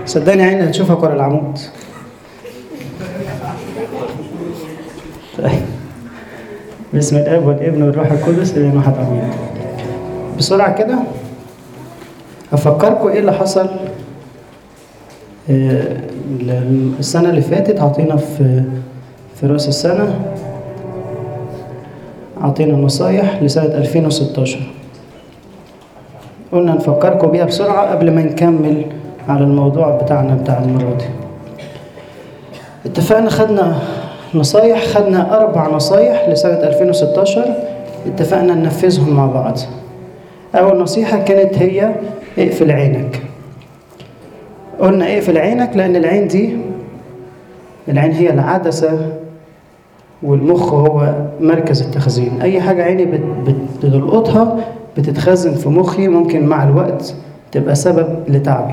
صدقني عيني هتشوفك ورا العمود طيب بسم الاب والابن والروح القدس الى واحد امين بسرعه كده افكركم ايه اللي حصل آه، السنه اللي فاتت عطينا في في راس السنه عطينا نصايح لسنه 2016 قلنا نفكركم بيها بسرعه قبل ما نكمل على الموضوع بتاعنا بتاع المره دي اتفقنا خدنا نصايح خدنا أربع نصايح لسنة 2016 اتفقنا ننفذهم مع بعض أول نصيحة كانت هي اقفل عينك قلنا اقفل عينك لأن العين دي العين هي العدسة والمخ هو مركز التخزين أي حاجة عيني بت- بت- بتلقطها بتتخزن في مخي ممكن مع الوقت تبقى سبب لتعبي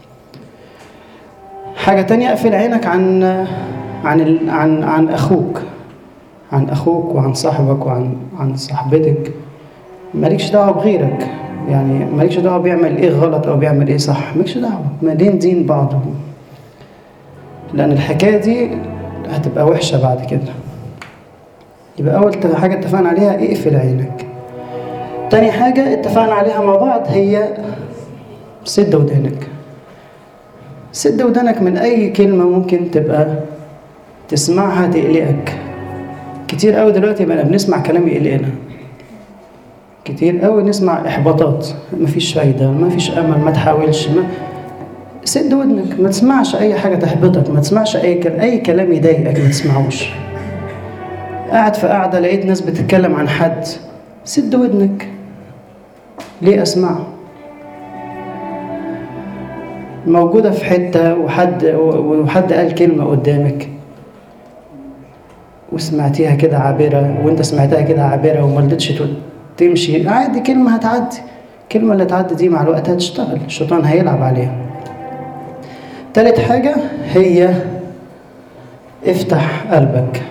حاجة تانية اقفل عينك عن عن ال- عن عن اخوك عن اخوك وعن صاحبك وعن عن صاحبتك مالكش دعوه بغيرك يعني مالكش دعوه بيعمل ايه غلط او بيعمل ايه صح مالكش دعوه مالين دين بعضهم لان الحكايه دي هتبقى وحشه بعد كده يبقى اول ت- حاجه اتفقنا عليها اقفل عينك تاني حاجه اتفقنا عليها مع بعض هي سد ودانك سد ودانك من اي كلمه ممكن تبقى تسمعها تقلقك كتير قوي دلوقتي بقى بنسمع كلام يقلقنا كتير قوي نسمع احباطات مفيش فايده مفيش امل ما تحاولش ما سد ودنك ما تسمعش اي حاجه تحبطك ما تسمعش اي كلام اي كلام يضايقك ما تسمعوش قاعد في قاعده لقيت ناس بتتكلم عن حد سد ودنك ليه اسمعه موجودة في حتة وحد وحد قال كلمة قدامك وسمعتيها كده عابرة وانت سمعتها كده عابرة وما رضيتش تو- تمشي عادي كلمة هتعدي الكلمة اللي تعدي دي مع الوقت هتشتغل الشيطان هيلعب عليها تالت حاجة هي افتح قلبك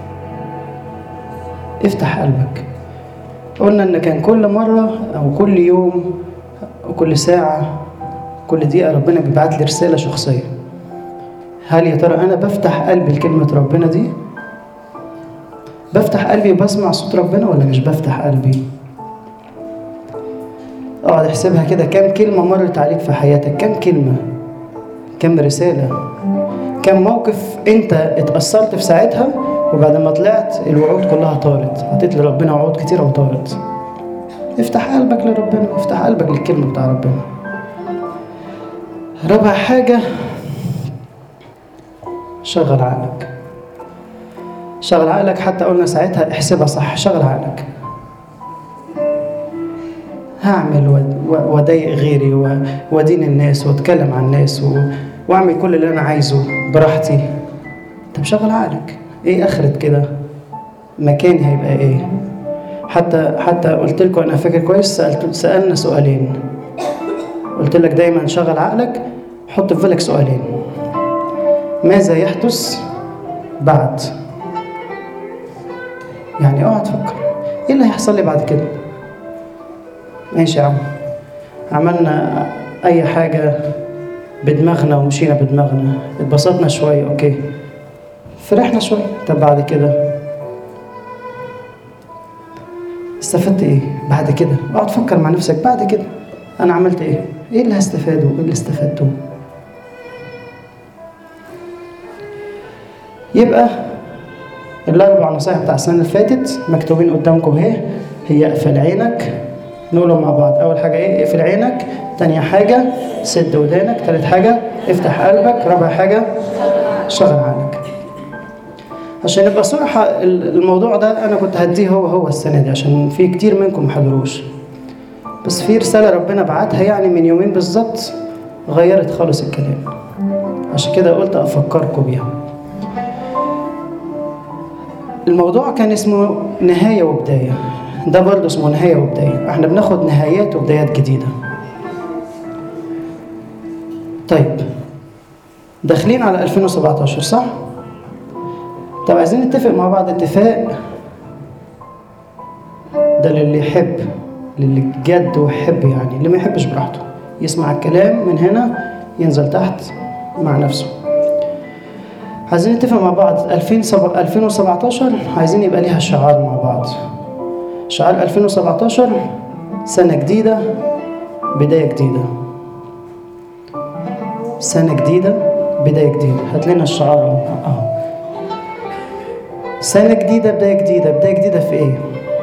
افتح قلبك قلنا ان كان كل مرة او كل يوم او كل ساعة كل دقيقة ربنا بيبعت لي رسالة شخصية هل يا ترى أنا بفتح قلبي لكلمة ربنا دي؟ بفتح قلبي وبسمع صوت ربنا ولا مش بفتح قلبي؟ اقعد احسبها كده كام كلمة مرت عليك في حياتك كام كلمة كام رسالة كام موقف انت اتأثرت في ساعتها وبعد ما طلعت الوعود كلها طارت حطيت لربنا وعود كتيرة وطارت افتح قلبك لربنا افتح قلبك للكلمة بتاع ربنا رابع حاجة شغل عقلك شغل عقلك حتى قلنا ساعتها احسبها صح شغل عقلك هعمل و- و- واضايق غيري و- وادين الناس واتكلم عن الناس و- واعمل كل اللي انا عايزه براحتي طب شغل عقلك ايه اخرة كده مكاني هيبقى ايه حتى حتى قلت لكم انا فاكر كويس سالت سالنا سؤالين قلت لك دايما شغل عقلك حط في بالك سؤالين ماذا يحدث بعد يعني اقعد فكر ايه اللي هيحصل لي بعد كده ماشي يا عم عملنا اي حاجه بدماغنا ومشينا بدماغنا اتبسطنا شويه اوكي فرحنا شويه طب بعد كده استفدت ايه بعد كده اقعد فكر مع نفسك بعد كده انا عملت ايه ايه اللي هستفاده ايه اللي استفدته يبقى الاربع نصائح بتاع السنه اللي فاتت مكتوبين قدامكم اهي هي اقفل عينك نقولهم مع بعض اول حاجه ايه اقفل عينك تانية حاجه سد ودانك تالت حاجه افتح قلبك رابع حاجه شغل عقلك عشان نبقى صراحة الموضوع ده أنا كنت هديه هو هو السنة دي عشان في كتير منكم محضروش بس في رسالة ربنا بعتها يعني من يومين بالظبط غيرت خالص الكلام عشان كده قلت أفكركم بيها الموضوع كان اسمه نهاية وبداية ده برضه اسمه نهاية وبداية احنا بناخد نهايات وبدايات جديدة طيب داخلين على 2017 صح؟ طب عايزين نتفق مع بعض اتفاق ده للي يحب للي جد ويحب يعني اللي ما يحبش براحته يسمع الكلام من هنا ينزل تحت مع نفسه عايزين نتفق مع بعض 2017 عايزين يبقى ليها شعار مع بعض شعار 2017 سنة جديدة بداية جديدة سنة جديدة بداية جديدة هات لنا الشعار اهو سنة جديدة بداية جديدة بداية جديدة في ايه؟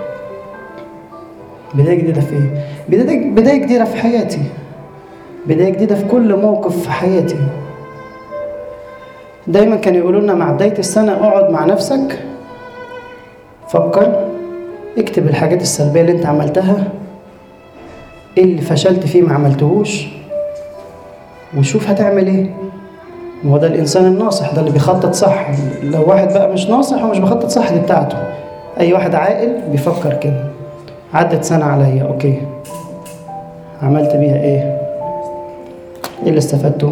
بداية جديدة في ايه؟ بداية, بداية جديدة في حياتي بداية جديدة في كل موقف في حياتي دايما كانوا يقولوا لنا مع بداية السنة اقعد مع نفسك فكر اكتب الحاجات السلبية اللي انت عملتها ايه اللي فشلت فيه ما عملتهوش وشوف هتعمل ايه هو ده الانسان الناصح ده اللي بيخطط صح لو واحد بقى مش ناصح ومش بيخطط صح دي بتاعته اي واحد عاقل بيفكر كده عدت سنة عليا اوكي عملت بيها ايه ايه اللي استفدته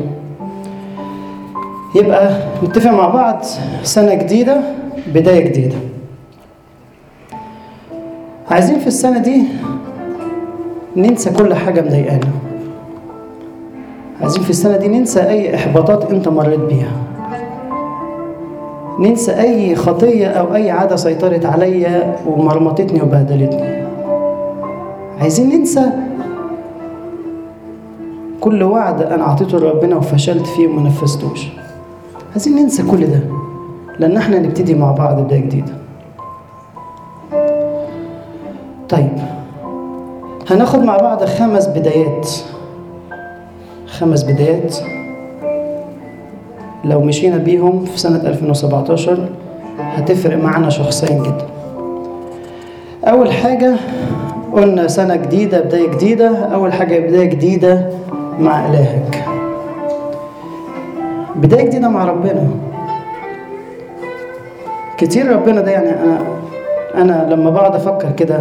يبقى نتفق مع بعض سنة جديدة بداية جديدة عايزين في السنة دي ننسى كل حاجة مضايقانا عايزين في السنة دي ننسى أي إحباطات أنت مريت بيها ننسى أي خطية أو أي عادة سيطرت عليا ومرمطتني وبهدلتني عايزين ننسى كل وعد أنا أعطيته لربنا وفشلت فيه وما نفذتوش عايزين ننسى كل ده لأن احنا نبتدي مع بعض بداية جديدة طيب هناخد مع بعض خمس بدايات خمس بدايات لو مشينا بيهم في سنة 2017 هتفرق معنا شخصيا جدا أول حاجة قلنا سنة جديدة بداية جديدة أول حاجة بداية جديدة مع إلهك بداية جديدة مع ربنا كتير ربنا ده يعني أنا أنا لما بقعد أفكر كده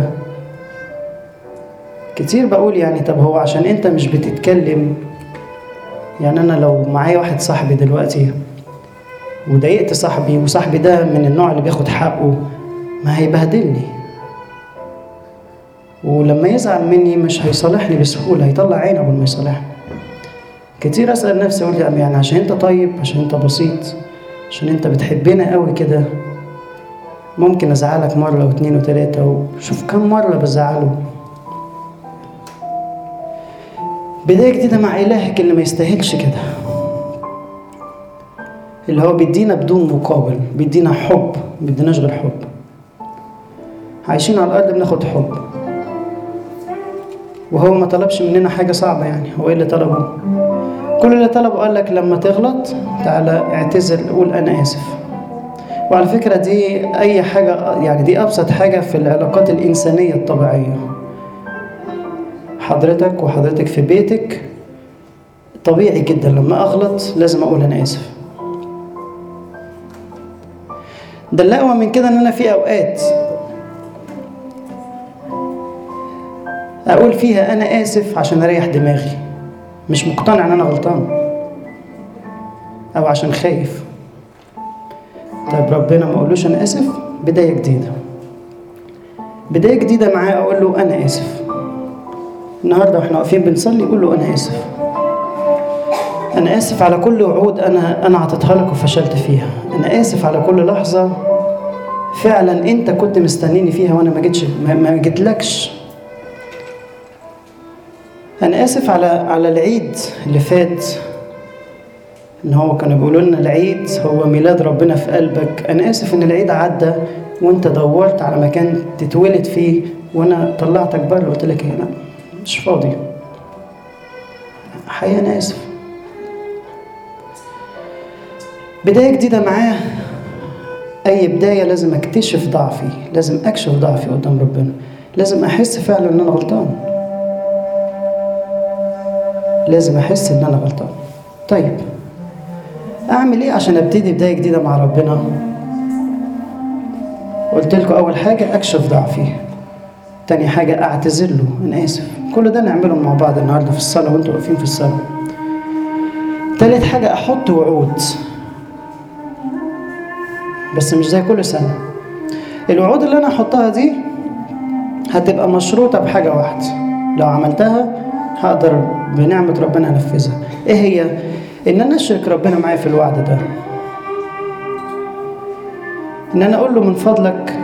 كتير بقول يعني طب هو عشان أنت مش بتتكلم يعني أنا لو معايا واحد صاحبي دلوقتي وضايقت صاحبي وصاحبي ده من النوع اللي بياخد حقه ما هيبهدلني ولما يزعل مني مش هيصالحني بسهولة هيطلع عينه قبل ما يصالحني كتير أسأل نفسي أقول يعني عشان أنت طيب عشان أنت بسيط عشان أنت بتحبنا قوي كده ممكن أزعلك مرة واتنين وتلاتة وشوف كم مرة بزعله بداية جديدة مع إلهك اللي ما يستاهلش كده اللي هو بيدينا بدون مقابل بيدينا حب بيديناش غير حب عايشين على الأرض بناخد حب وهو ما طلبش مننا حاجة صعبة يعني هو ايه اللي طلبه كل اللي طلبه قال لك لما تغلط تعالى اعتذر قول أنا آسف وعلى فكرة دي أي حاجة يعني دي أبسط حاجة في العلاقات الإنسانية الطبيعية حضرتك وحضرتك في بيتك طبيعي جدا لما أغلط لازم أقول أنا آسف ده الأقوى من كده إن أنا في أوقات أقول فيها أنا آسف عشان أريح دماغي مش مقتنع إن أنا غلطان أو عشان خايف طيب ربنا ما أقولوش أنا آسف بداية جديدة بداية جديدة معاه أقول له أنا آسف النهاردة وإحنا واقفين بنصلي قول له أنا آسف أنا آسف على كل وعود أنا أنا عطيتها لك وفشلت فيها أنا آسف على كل لحظة فعلا أنت كنت مستنيني فيها وأنا ما جيتش ما جيتلكش أنا آسف على على العيد اللي فات إن هو كانوا بيقولوا لنا العيد هو ميلاد ربنا في قلبك أنا آسف إن العيد عدى وأنت دورت على مكان تتولد فيه وأنا طلعتك بره وقلت لك هنا مش فاضي حقيقة أنا آسف بداية جديدة معاه أي بداية لازم أكتشف ضعفي لازم أكشف ضعفي قدام ربنا لازم أحس فعلا إن أنا غلطان لازم أحس إن أنا غلطان طيب أعمل إيه عشان أبتدي بداية جديدة مع ربنا قلت لكم أول حاجة أكشف ضعفي تاني حاجة أعتذر له أنا آسف كل ده نعمله مع بعض النهاردة في الصلاة وأنتوا واقفين في الصلاة تالت حاجة أحط وعود بس مش زي كل سنة الوعود اللي أنا أحطها دي هتبقى مشروطة بحاجة واحدة لو عملتها هقدر بنعمة ربنا أنفذها إيه هي؟ ان انا اشرك ربنا معايا في الوعد ده ان انا اقول له من فضلك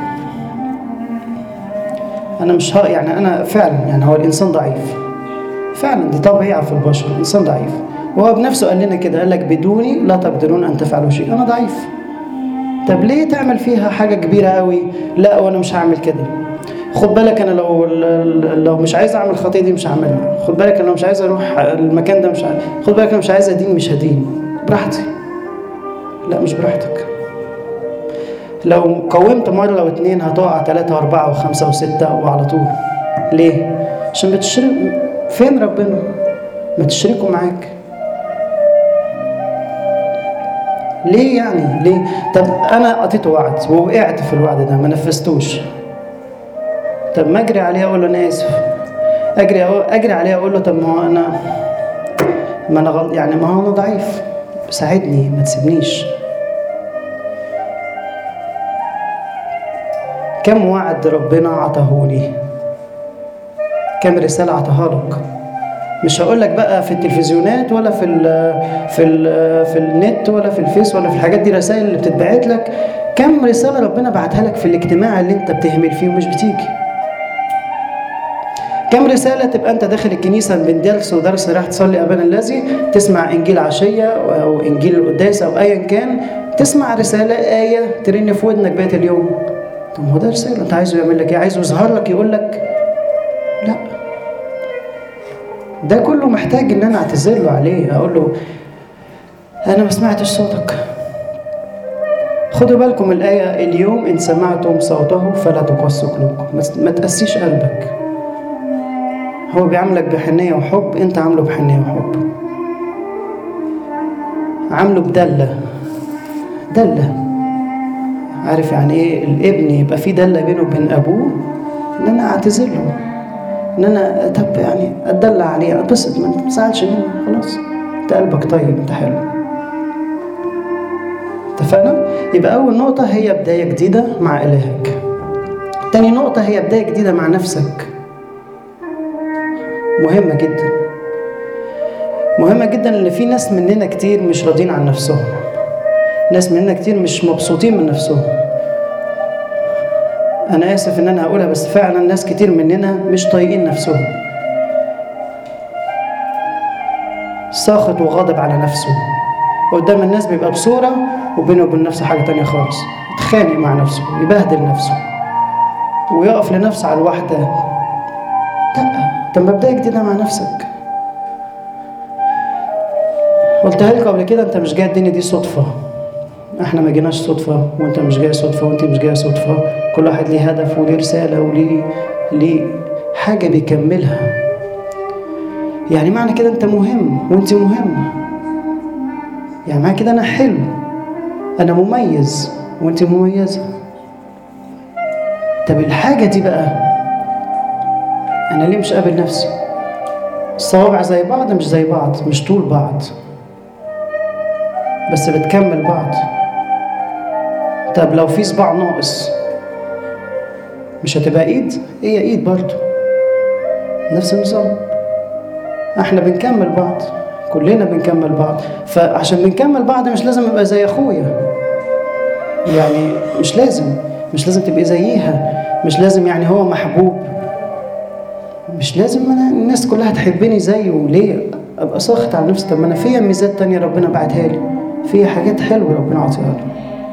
انا مش ها يعني انا فعلا يعني هو الانسان ضعيف فعلا دي طبيعه في البشر الانسان ضعيف وهو بنفسه قال لنا كده قال لك بدوني لا تقدرون ان تفعلوا شيء انا ضعيف طب ليه تعمل فيها حاجه كبيره قوي لا وانا مش هعمل كده خد بالك انا لو لو مش عايز اعمل الخطيه دي مش هعملها خد بالك انا لو مش عايز اروح المكان ده مش عايز. خد بالك انا مش عايز ادين مش هدين براحتي لا مش براحتك لو قومت مرة واتنين هتقع تلاتة وأربعة وخمسة وستة وعلى طول ليه؟ عشان بتشرك فين ربنا؟ ما تشركوا معاك ليه يعني؟ ليه؟ طب أنا قضيت وعد ووقعت في الوعد ده ما نفذتوش طب ما أجري عليه أقول له أنا آسف أجري أجري عليه أقول له طب ما هو أنا ما أنا غلط يعني ما هو أنا ضعيف ساعدني ما تسيبنيش كم وعد ربنا عطاهولي كم رسالة عطاها لك مش هقول لك بقى في التلفزيونات ولا في ال في ال في النت ولا في الفيس ولا في الحاجات دي رسائل اللي بتتبعت لك كم رسالة ربنا بعتها لك في الاجتماع اللي انت بتهمل فيه ومش بتيجي كم رسالة تبقى أنت داخل الكنيسة بين درس ودرس رايح تصلي أبانا الذي تسمع إنجيل عشية أو إنجيل القداس أو أيا كان تسمع رسالة آية ترن في ودنك بقية اليوم طب هو ده رسالة أنت عايزه يعمل لك إيه؟ عايزه يظهر لك يقول لك لا ده كله محتاج إن أنا أعتذر له عليه أقول له أنا ما سمعتش صوتك خدوا بالكم الآية اليوم إن سمعتم صوته فلا تقسوا قلوبكم ما تقسيش قلبك هو بيعاملك بحنية وحب أنت عامله بحنية وحب عامله بدلة دلة عارف يعني ايه الابن يبقى في دلة بينه وبين أبوه إن أنا أعتذر له إن أنا طب يعني أتدلع عليه أتبسط ما تزعلش مني خلاص أنت قلبك طيب أنت حلو اتفقنا؟ يبقى أول نقطة هي بداية جديدة مع إلهك تاني نقطة هي بداية جديدة مع نفسك مهمة جدا مهمة جدا ان في ناس مننا كتير مش راضيين عن نفسهم ناس مننا كتير مش مبسوطين من نفسهم انا اسف ان انا هقولها بس فعلا ناس كتير مننا مش طايقين نفسهم ساخط وغاضب على نفسه قدام الناس بيبقى بصورة وبينه وبين نفسه حاجة تانية خالص يتخانق مع نفسه يبهدل نفسه ويقف لنفسه على الواحدة لأ طب ما بداية جديدة مع نفسك قلتها لكم قبل كده انت مش جاي الدنيا دي صدفة احنا ما جيناش صدفة وانت مش جاي صدفة وانت مش جاي صدفة كل واحد ليه هدف وليه رسالة وليه ليه حاجة بيكملها يعني معنى كده انت مهم وانت مهمة يعني معنى كده انا حلو انا مميز وانت مميزة طب الحاجة دي بقى انا ليه مش قابل نفسي الصوابع زي بعض مش زي بعض مش طول بعض بس بتكمل بعض طب لو في صباع ناقص مش هتبقى ايد هي ايد برضه نفس النظام احنا بنكمل بعض كلنا بنكمل بعض فعشان بنكمل بعض مش لازم ابقى زي اخويا يعني مش لازم مش لازم تبقي زيها مش لازم يعني هو محبوب مش لازم أنا الناس كلها تحبني زيه ليه ابقى ساخط على نفسي طب ما انا فيا ميزات تانية ربنا بعتها لي فيا حاجات حلوه ربنا عطيها لي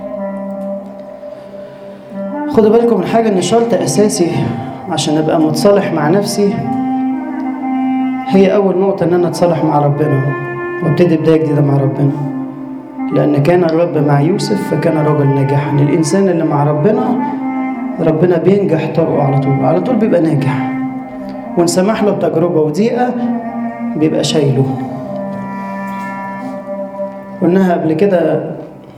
خدوا بالكم من حاجه ان شرط اساسي عشان ابقى متصالح مع نفسي هي اول نقطه ان انا اتصالح مع ربنا وابتدي بدايه جديده مع ربنا لان كان الرب مع يوسف فكان رجل ناجحا الانسان اللي مع ربنا ربنا بينجح طرقه على طول على طول بيبقى ناجح وان سمح له بتجربه وضيقه بيبقى شايله قلناها قبل كده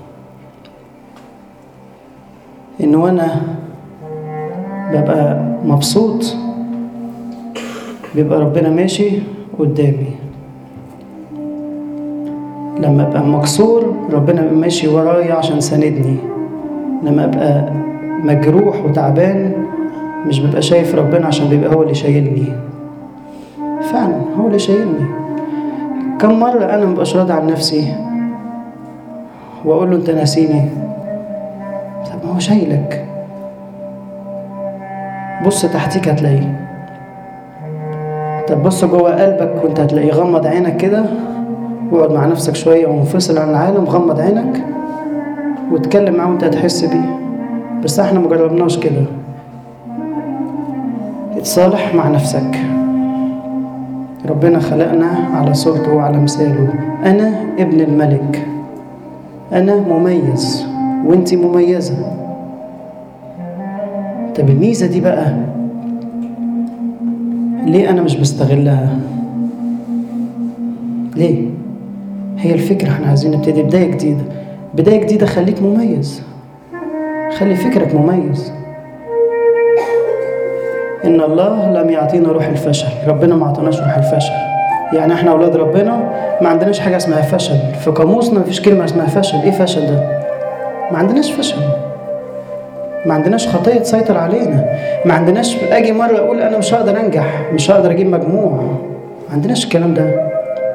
ان وانا ببقى مبسوط بيبقى ربنا ماشي قدامي لما ابقى مكسور ربنا بيبقى ماشي ورايا عشان ساندني لما ابقى مجروح وتعبان مش ببقى شايف ربنا عشان بيبقى هو اللي شايلني فعلا هو اللي شايلني كم مرة أنا مبقاش راضي عن نفسي وأقول له أنت ناسيني طب ما هو شايلك بص تحتيك هتلاقيه طب بص جوه قلبك وانت هتلاقيه غمض عينك كده واقعد مع نفسك شوية ومنفصل عن العالم غمض عينك واتكلم معاه وانت هتحس بيه بس احنا مجربناش كده اتصالح مع نفسك ربنا خلقنا على صورته وعلى مثاله أنا ابن الملك أنا مميز وانت مميزة طب الميزة دي بقى ليه أنا مش بستغلها ليه هي الفكرة احنا عايزين نبتدي بداية جديدة بداية جديدة خليك مميز خلي فكرك مميز إن الله لم يعطينا روح الفشل ربنا ما عطاناش روح الفشل يعني احنا أولاد ربنا ما عندناش حاجة اسمها فشل في قاموسنا ما فيش كلمة اسمها فشل إيه فشل ده ما عندناش فشل ما عندناش خطية تسيطر علينا ما عندناش أجي مرة أقول أنا مش هقدر أنجح مش هقدر أجيب مجموع ما عندناش الكلام ده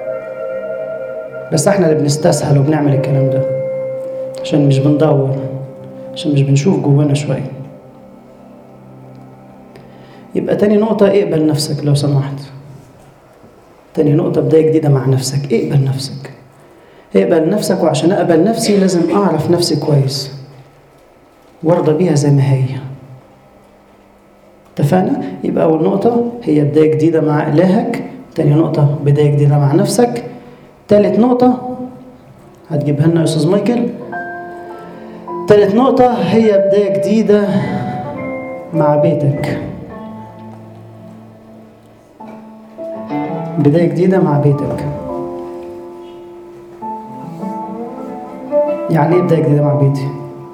بس احنا اللي بنستسهل وبنعمل الكلام ده عشان مش بندور عشان مش بنشوف جوانا شوية يبقى تاني نقطة اقبل نفسك لو سمحت تاني نقطة بداية جديدة مع نفسك اقبل نفسك اقبل نفسك وعشان اقبل نفسي لازم اعرف نفسي كويس وارضى بيها زي ما هي اتفقنا يبقى اول نقطة هي بداية جديدة مع الهك تاني نقطة بداية جديدة مع نفسك تالت نقطة هتجيبها لنا يا استاذ مايكل تالت نقطة هي بداية جديدة مع بيتك بداية جديدة مع بيتك يعني ايه بداية جديدة مع بيتي؟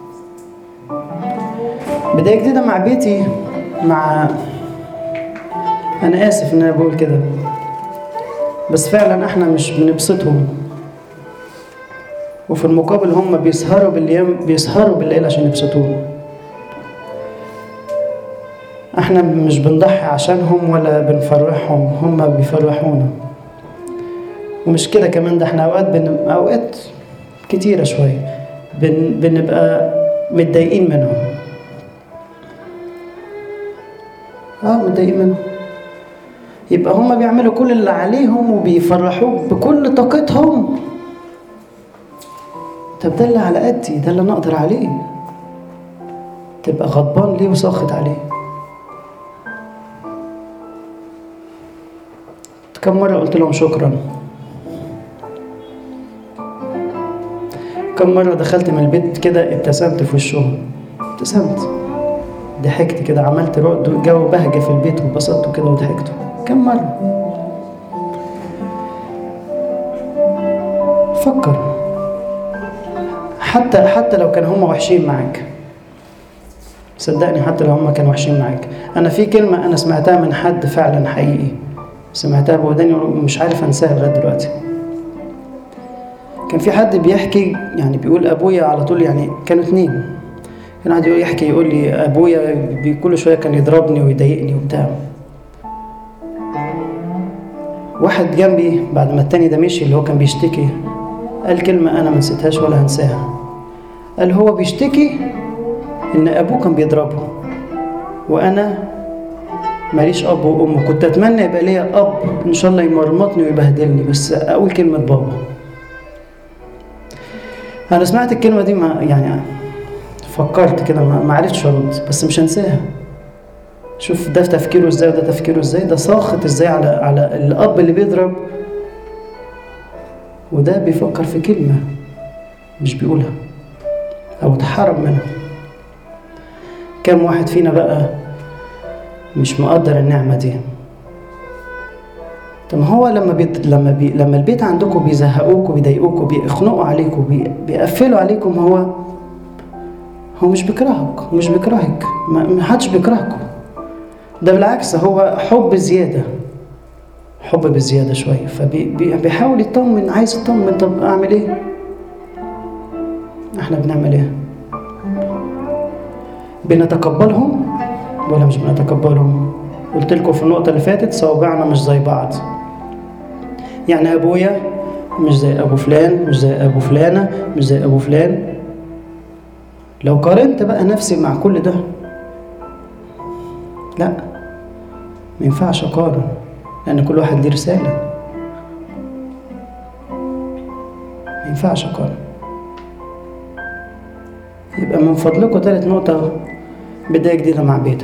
بداية جديدة مع بيتي مع أنا آسف إن أنا بقول كده بس فعلا إحنا مش بنبسطهم وفي المقابل هم بيسهروا بالأيام بيسهروا بالليل عشان يبسطونا احنا مش بنضحي عشانهم ولا بنفرحهم هم بيفرحونا ومش كده كمان ده احنا اوقات بن... اوقات كتيرة شوية بن... بنبقى متضايقين منهم اه متضايقين منهم يبقى هما بيعملوا كل اللي عليهم وبيفرحوك بكل طاقتهم طب ده اللي على قدي ده اللي انا اقدر عليه تبقى غضبان ليه وساخط عليه كم مرة قلت لهم شكرا كم مرة دخلت من البيت كده ابتسمت في وشهم ابتسمت ضحكت كده عملت جو بهجة في البيت واتبسطت كده وضحكت كم مرة فكر حتى حتى لو كانوا هم وحشين معاك صدقني حتى لو هم كانوا وحشين معاك انا في كلمة انا سمعتها من حد فعلا حقيقي سمعتها بوداني ومش عارف انساها لغايه دلوقتي كان في حد بيحكي يعني بيقول ابويا على طول يعني كانوا اتنين كان قاعد يحكي يقول لي ابويا كل شويه كان يضربني ويضايقني وبتاع واحد جنبي بعد ما التاني ده مشي اللي هو كان بيشتكي قال كلمة أنا ما نسيتهاش ولا هنساها قال هو بيشتكي إن أبوه كان بيضربه وأنا ماليش اب وام كنت اتمنى يبقى ليا اب ان شاء الله يمرمطني ويبهدلني بس اقول كلمه بابا انا سمعت الكلمه دي ما يعني فكرت كده ما عرفتش ارد بس مش هنساها شوف ده تفكيره ازاي وده تفكيره ازاي ده ساخط ازاي على على الاب اللي بيضرب وده بيفكر في كلمه مش بيقولها او اتحرم منها كم واحد فينا بقى مش مقدر النعمة دي طب هو لما بيت لما بي لما البيت عندكم بيزهقوك وبيضايقوك وبيخنقوا عليك وبيقفلوا عليكم هو هو مش بيكرهك ومش بيكرهك ما حدش بيكرهكم ده بالعكس هو حب زيادة حب بزيادة شوية فبيحاول يطمن عايز يطمن طب أعمل إيه؟ إحنا بنعمل إيه؟ بنتقبلهم ولا مش بنتقبلهم قلت لكم في النقطة اللي فاتت صوابعنا مش زي بعض يعني ابويا مش زي ابو فلان مش زي ابو فلانه مش زي ابو فلان لو قارنت بقى نفسي مع كل ده لا ما ينفعش اقارن لان كل واحد ليه رساله ما ينفعش اقارن يبقى من فضلكم تالت نقطة بداية جديدة مع بيتك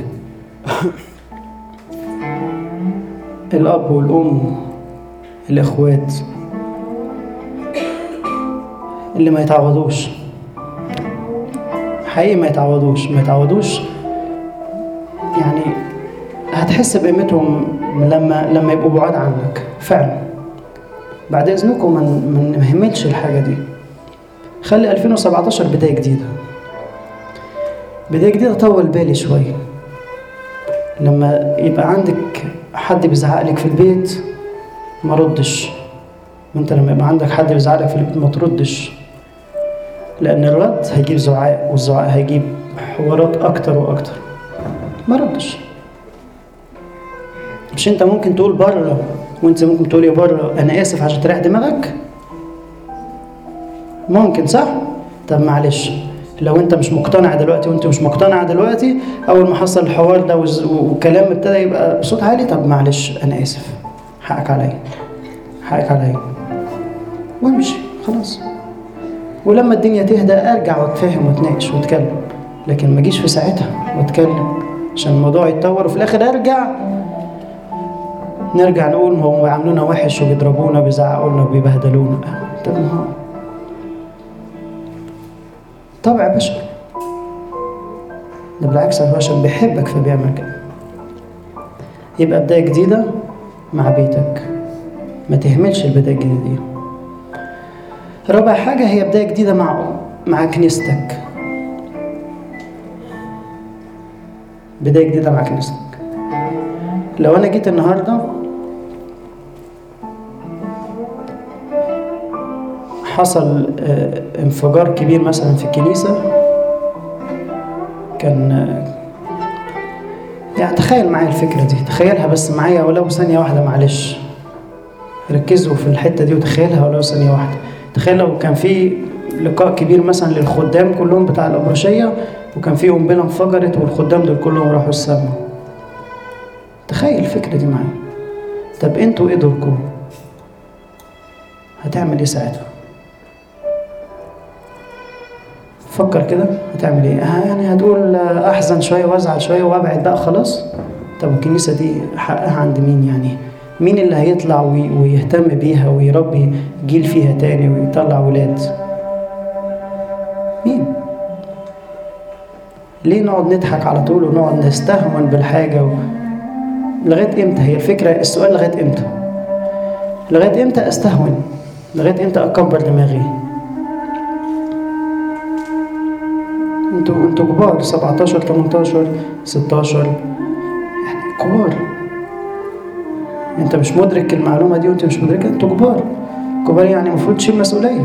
الأب والأم الإخوات اللي ما يتعوضوش حقيقي ما يتعوضوش ما يتعوضوش يعني هتحس بقيمتهم لما لما يبقوا بعاد عنك فعلا بعد اذنكم ما من نهملش الحاجه دي خلي 2017 بدايه جديده بدايه جديده طول بالي شويه لما يبقى عندك حد بيزعق لك في البيت ما ردش وانت لما يبقى عندك حد بيزعق لك في البيت ما تردش لان الرد هيجيب زعاق والزعاق هيجيب حوارات اكتر واكتر ما ردش مش انت ممكن تقول بره وانت ممكن تقولي بره انا اسف عشان تريح دماغك ممكن صح طب معلش لو انت مش مقتنع دلوقتي وانت مش مقتنع دلوقتي اول ما حصل الحوار ده والكلام ابتدى يبقى بصوت عالي طب معلش انا اسف حقك عليا حقك عليا وامشي خلاص ولما الدنيا تهدى ارجع واتفاهم واتناقش واتكلم لكن ما اجيش في ساعتها واتكلم عشان الموضوع يتطور وفي الاخر ارجع نرجع نقول هم بيعاملونا وحش وبيضربونا بيزعقوا لنا وبيبهدلونا طب ما هو طبع بشر ده بالعكس البشر بيحبك فبيعمل كده يبقى بداية جديدة مع بيتك ما تهملش البداية الجديدة دي رابع حاجة هي بداية جديدة مع مع كنيستك بداية جديدة مع كنيستك لو أنا جيت النهاردة حصل انفجار كبير مثلا في الكنيسة كان يعني تخيل معايا الفكرة دي تخيلها بس معايا ولو ثانية واحدة معلش ركزوا في الحتة دي وتخيلها ولو ثانية واحدة تخيل لو كان في لقاء كبير مثلا للخدام كلهم بتاع الأبرشية وكان في قنبلة انفجرت والخدام دول كلهم راحوا السما تخيل الفكرة دي معايا طب انتوا ايه دوركم؟ هتعمل ايه ساعتها؟ فكر كده هتعمل ايه؟ يعني هتقول احزن شويه وازعل شويه وابعد بقى خلاص؟ طب الكنيسه دي حقها عند مين يعني؟ مين اللي هيطلع ويهتم بيها ويربي جيل فيها تاني ويطلع ولاد؟ مين؟ ليه نقعد نضحك على طول ونقعد نستهون بالحاجة و... لغاية امتى هي الفكرة السؤال لغاية امتى لغاية امتى استهون لغاية امتى اكبر دماغي انتوا انتوا كبار 17 18 16 يعني كبار انت مش مدرك المعلومة دي وانت مش مدركها انتوا كبار كبار يعني المفروض تشيل مسؤولية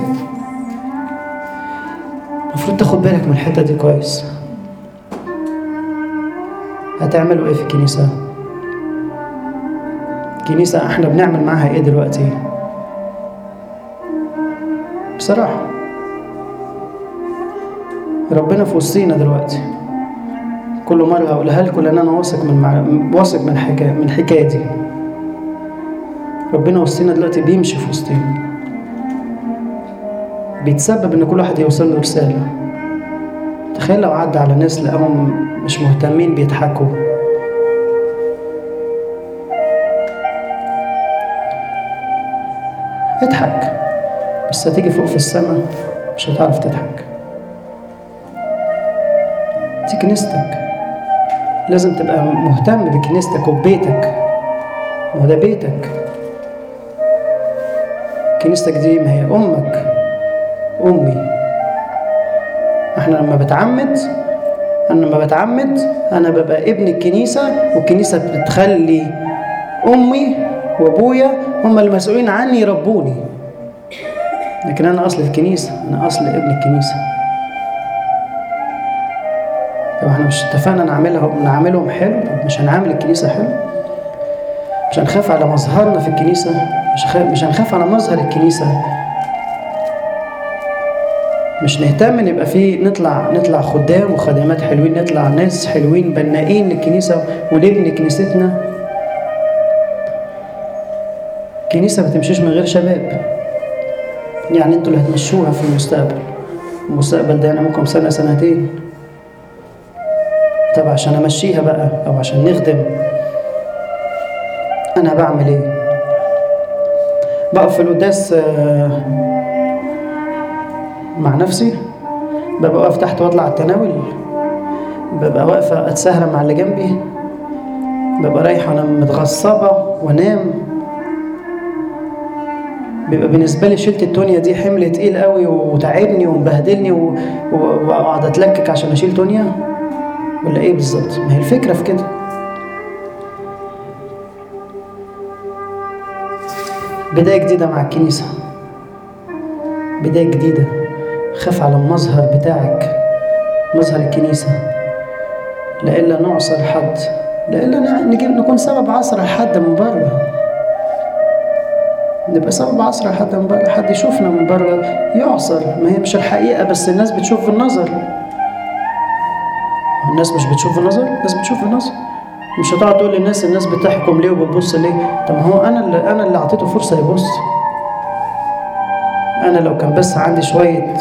المفروض تاخد بالك من الحتة دي كويس هتعملوا ايه في الكنيسة؟ الكنيسة احنا بنعمل معاها ايه دلوقتي؟ بصراحة ربنا في وسطينا دلوقتي كل مرة هقولها لكم لأن أنا واثق من مع... واثق من حكاية من الحكاية دي ربنا وسطينا دلوقتي بيمشي في وسطينا بيتسبب إن كل واحد يوصل له رسالة تخيل لو عدى على ناس لقاهم مش مهتمين بيضحكوا اضحك بس هتيجي فوق في السماء مش هتعرف تضحك دي كنيستك لازم تبقى مهتم بكنيستك وببيتك ما هو ده بيتك كنيستك دي ما هي أمك أمي احنا لما بتعمد انا لما بتعمد انا ببقى ابن الكنيسه والكنيسه بتخلي امي وابويا هم المسؤولين عني يربوني لكن انا اصل الكنيسه انا اصل ابن الكنيسه طب احنا مش اتفقنا نعملها نعملهم حلو طب مش هنعامل الكنيسه حلو مش هنخاف على مظهرنا في الكنيسة مش هخ- مش هنخاف على مظهر الكنيسة مش نهتم ان يبقى فيه نطلع نطلع خدام وخدمات حلوين نطلع ناس حلوين بنائين للكنيسة ونبني كنيستنا الكنيسة ما تمشيش من غير شباب يعني انتوا اللي هتمشوها في المستقبل المستقبل ده انا ممكن سنة سنتين طب عشان امشيها بقى او عشان نخدم انا بعمل ايه بقف في القداس آه، مع نفسي ببقى واقف تحت واطلع التناول ببقى واقفة اتسهر مع اللي جنبي ببقى رايحة انا متغصبة وانام بيبقى بالنسبة لي شيلة التونيا دي حمل تقيل قوي وتعبني ومبهدلني و- و- واقعد اتلكك عشان اشيل تونيا ولا ايه بالظبط؟ ما هي الفكرة في كده بداية جديدة مع الكنيسة بداية جديدة خاف على المظهر بتاعك مظهر الكنيسة لإلا نعصر حد لإلا نع- نجيب نكون سبب عصر لحد من بره نبقى سبب عصر لحد من بره حد يشوفنا من بره يعصر ما هي مش الحقيقة بس الناس بتشوف النظر الناس مش بتشوف النظر الناس بتشوف النظر مش هتقعد تقول للناس الناس بتحكم ليه وبتبص ليه طب ما هو انا اللي انا اللي اعطيته فرصه يبص انا لو كان بس عندي شويه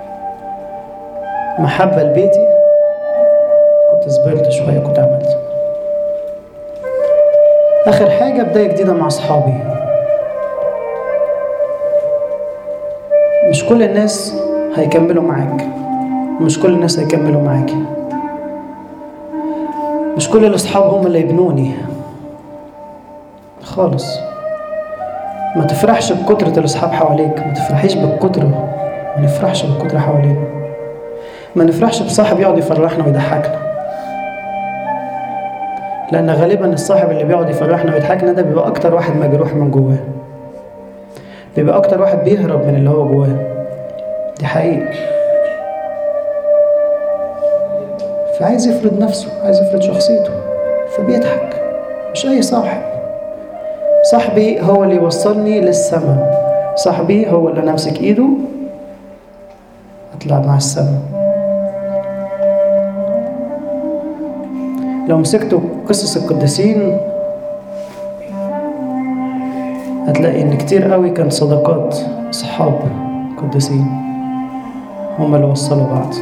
محبه لبيتي كنت صبرت شويه كنت عملت اخر حاجه بدايه جديده مع اصحابي مش كل الناس هيكملوا معاك مش كل الناس هيكملوا معاكي مش كل الاصحاب هم اللي يبنوني خالص ما تفرحش بكترة الاصحاب حواليك ما تفرحيش بالكترة ما نفرحش بالكترة حوالينا ما نفرحش بصاحب يقعد يفرحنا ويضحكنا لأن غالبا الصاحب اللي بيقعد يفرحنا ويضحكنا ده بيبقى أكتر واحد مجروح من جواه بيبقى أكتر واحد بيهرب من اللي هو جواه دي حقيقة فعايز يفرض نفسه عايز يفرض شخصيته فبيضحك مش أي صاحب صاحبي هو اللي يوصلني للسماء صاحبي هو اللي أنا أمسك إيده أطلع مع السماء لو مسكتوا قصص القديسين هتلاقي إن كتير قوي كان صداقات صحاب قديسين هما اللي وصلوا بعض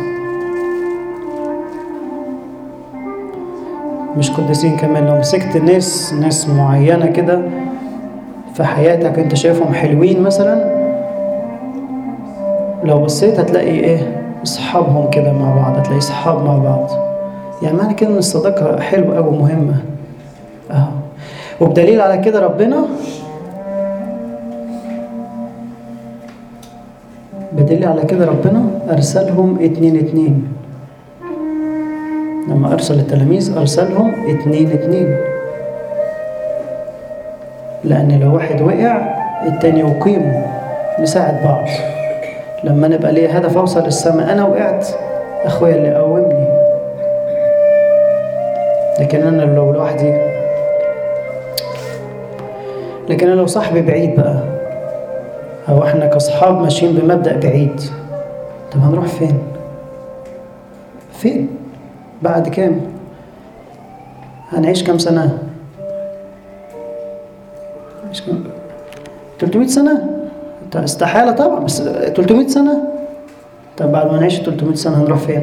مش قديسين كمان لو مسكت ناس ناس معينة كده في حياتك انت شايفهم حلوين مثلا لو بصيت هتلاقي ايه اصحابهم كده مع بعض هتلاقي صحاب مع بعض يعني معنى كده ان الصداقة حلوة أوي ومهمة اه وبدليل على كده ربنا بدليل على كده ربنا أرسلهم اتنين اتنين لما أرسل التلاميذ أرسلهم اتنين اتنين لأن لو واحد وقع التاني يقيمه نساعد بعض لما نبقى ليا هدف أوصل للسماء أنا وقعت أخويا اللي قومني لكن أنا لو لوحدي لكن أنا لو صاحبي بعيد بقى أو إحنا كأصحاب ماشيين بمبدأ بعيد طب هنروح فين؟ فين؟ بعد كام؟ هنعيش كام سنة؟ هنعيش كام؟ 300 سنة؟ طب استحالة طبعا بس 300 سنة؟ طب بعد ما نعيش 300 سنة هنروح فين؟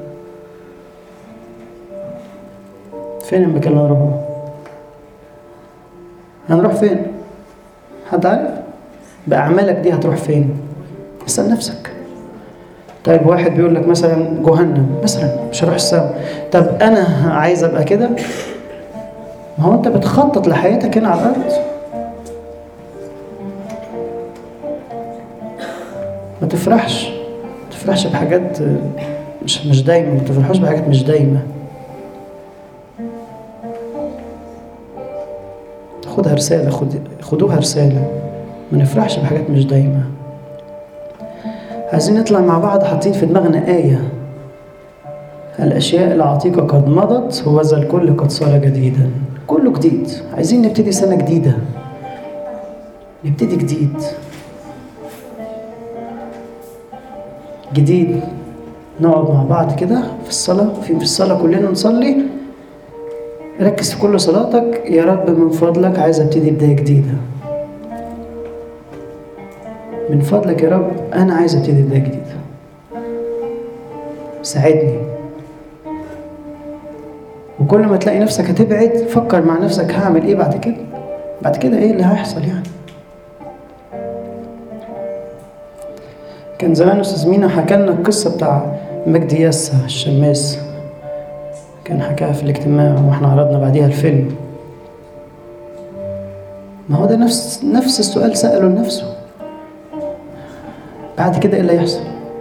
فين المكان اللي هنروحه؟ هنروح فين؟ حد عارف؟ بأعمالك دي هتروح فين؟ اسأل نفسك طيب واحد بيقول لك مثلا جهنم مثلا مش هروح السما طب انا عايز ابقى كده ما هو انت بتخطط لحياتك هنا على الارض ما تفرحش ما تفرحش بحاجات مش مش دايما ما تفرحوش بحاجات مش دايما خدها رسالة خد خدوها رسالة ما نفرحش بحاجات مش دايما عايزين نطلع مع بعض حاطين في دماغنا آية الأشياء العتيقة قد مضت وذا الكل قد صار جديدا كله جديد عايزين نبتدي سنة جديدة نبتدي جديد جديد نقعد مع بعض كده في الصلاة في في الصلاة كلنا نصلي ركز في كل صلاتك يا رب من فضلك عايز ابتدي بداية جديدة من فضلك يا رب أنا عايز ابتدي بداية جديدة ساعدني وكل ما تلاقي نفسك هتبعد فكر مع نفسك هعمل ايه بعد كده بعد كده ايه اللي هيحصل يعني كان زمان استاذ مينا حكى لنا القصه بتاع مجدي ياسا الشماس كان حكاها في الاجتماع واحنا عرضنا بعديها الفيلم ما هو ده نفس نفس السؤال سأله لنفسه بعد كده ايه اللي هيحصل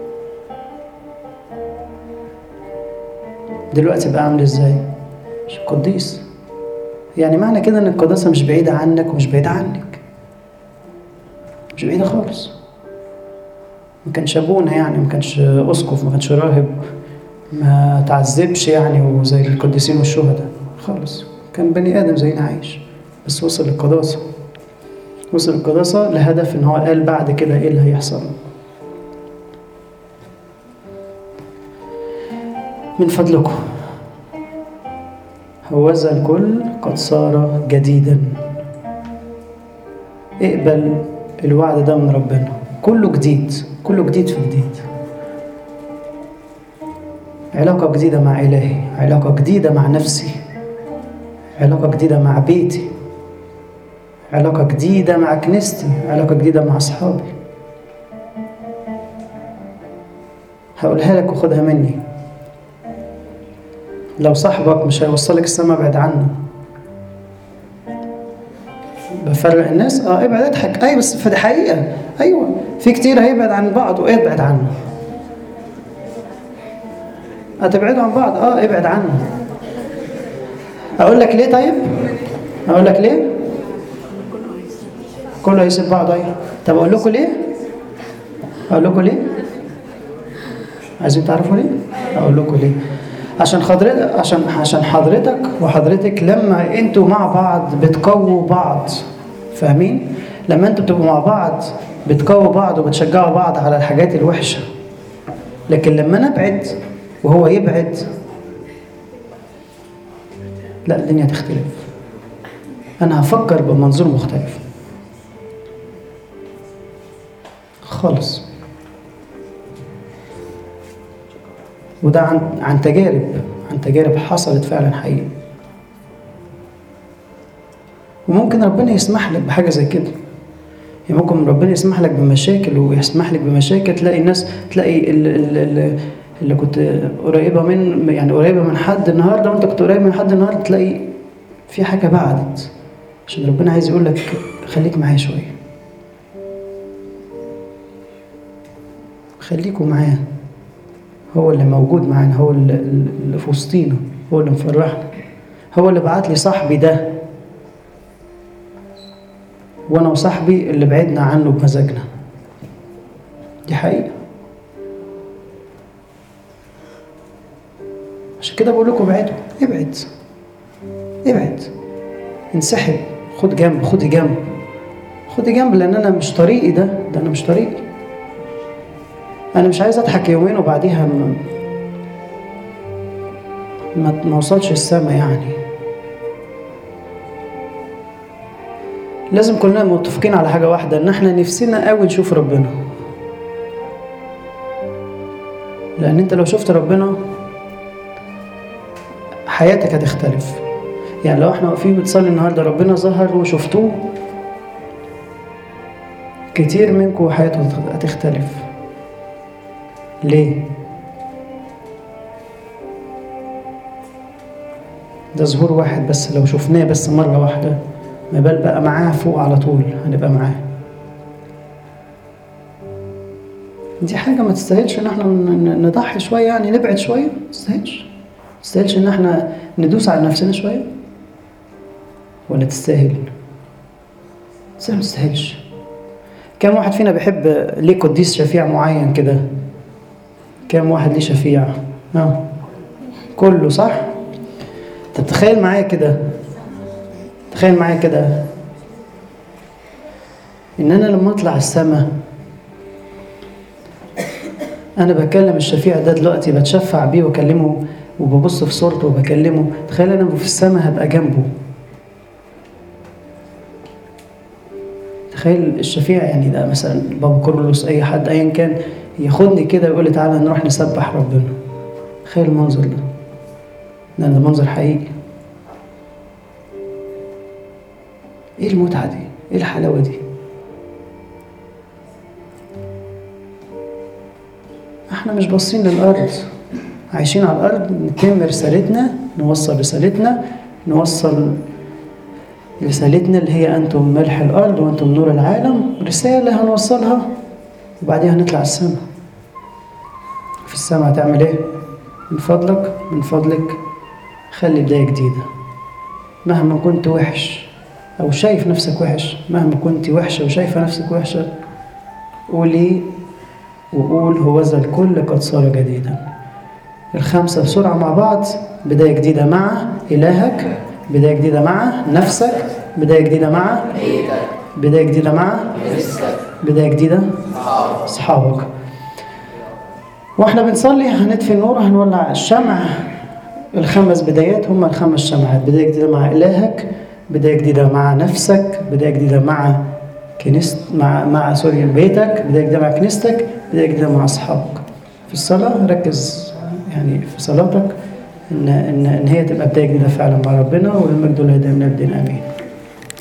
دلوقتي بقى عامل ازاي مش قديس يعني معنى كده ان القداسة مش بعيدة عنك ومش بعيدة عنك مش بعيدة خالص ما كانش ابونا يعني ما كانش اسقف ما كانش راهب ما تعذبش يعني وزي القديسين والشهداء خالص كان بني ادم زينا عايش بس وصل للقداسة وصل القداسة لهدف ان هو قال بعد كده ايه اللي هيحصل من فضلكم هوذا الكل قد صار جديدا اقبل الوعد ده من ربنا كله جديد كله جديد في جديد علاقة جديدة مع إلهي علاقة جديدة مع نفسي علاقة جديدة مع بيتي علاقة جديدة مع كنيستي علاقة جديدة مع أصحابي هقولها لك وخدها مني لو صاحبك مش هيوصلك السما ابعد عنه بفرق الناس اه ابعد اضحك ايوه بس فدي حقيقه ايوه في كتير هيبعد عن بعض وابعد عنه هتبعدوا عن بعض اه ابعد عنه اقول لك ليه طيب اقول لك ليه كله هيسيب بعض ايوه طب اقول لكم ليه اقول لكم ليه عايزين تعرفوا ليه اقول لكم ليه عشان حضرتك عشان عشان حضرتك وحضرتك لما انتوا مع بعض بتقووا بعض فاهمين لما انتوا بتبقوا مع بعض بتقووا بعض وبتشجعوا بعض على الحاجات الوحشه لكن لما نبعد وهو يبعد لا الدنيا تختلف انا هفكر بمنظور مختلف خالص وده عن عن تجارب عن تجارب حصلت فعلا حقيقي وممكن ربنا يسمح لك بحاجه زي كده يعني ممكن ربنا يسمح لك بمشاكل ويسمح لك بمشاكل تلاقي الناس تلاقي اللي, اللي كنت قريبه من يعني قريبه من حد النهارده وانت كنت قريب من حد النهارده تلاقي في حاجه بعدت عشان ربنا عايز يقول لك خليك معايا شويه خليكوا معاه هو اللي موجود معانا هو اللي, اللي في وسطينا هو اللي مفرحنا هو اللي بعت لي صاحبي ده وانا وصاحبي اللي بعدنا عنه بمزاجنا دي حقيقة عشان كده بقول لكم ابعدوا ابعد ابعد انسحب خد جنب خدي جنب خدي جنب لان انا مش طريقي ده ده انا مش طريقي انا مش عايز اضحك يومين وبعديها ما ما اوصلش السما يعني لازم كلنا متفقين على حاجه واحده ان احنا نفسنا قوي نشوف ربنا لان انت لو شفت ربنا حياتك هتختلف يعني لو احنا واقفين بتصلي النهارده ربنا ظهر وشفتوه كتير منكم حياته هتختلف ليه؟ ده ظهور واحد بس لو شفناه بس مرة واحدة ما بال بقى معاه فوق على طول هنبقى معاه دي حاجة ما تستاهلش ان احنا نضحي شوية يعني نبعد شوية ما تستاهلش ما تستاهلش ان احنا ندوس على نفسنا شوية ولا تستاهل تستاهل ما تستاهلش كم واحد فينا بيحب ليه قديس شفيع معين كده كم واحد ليه شفيع ها كله صح طب تخيل معايا كده تخيل معايا كده ان انا لما اطلع السماء انا بكلم الشفيع ده دلوقتي بتشفع بيه واكلمه وببص في صورته وبكلمه تخيل انا في السماء هبقى جنبه تخيل الشفيع يعني ده مثلا بابا كورلوس اي حد ايا كان ياخدني كده ويقول لي تعالى نروح نسبح ربنا تخيل المنظر ده ده ده منظر حقيقي ايه المتعه دي ايه الحلاوه دي احنا مش باصين للارض عايشين على الارض نتم رسالتنا نوصل رسالتنا نوصل رسالتنا اللي هي انتم ملح الارض وانتم نور العالم رساله هنوصلها وبعديها هنطلع السماء في السماء هتعمل ايه من فضلك من فضلك خلي بدايه جديده مهما كنت وحش او شايف نفسك وحش مهما كنت وحشه وشايفه نفسك وحشه قولي وقول هوذا الكل قد صار جديدا الخمسة بسرعة مع بعض بداية جديدة مع إلهك بداية جديدة مع نفسك بداية جديدة مع بداية جديدة مع بداية جديدة أصحابك واحنا بنصلي هنطفي النور هنولع الشمع الخمس بدايات هم الخمس شمعات بداية جديدة مع إلهك بداية جديدة مع نفسك بداية جديدة مع كنيست مع مع سوري بيتك بداية جديدة مع كنيستك بداية جديدة مع أصحابك في الصلاة ركز يعني في صلاتك إن إن إن هي تبقى بداية جديدة فعلا مع ربنا والمجد لله دائما أبدين آمين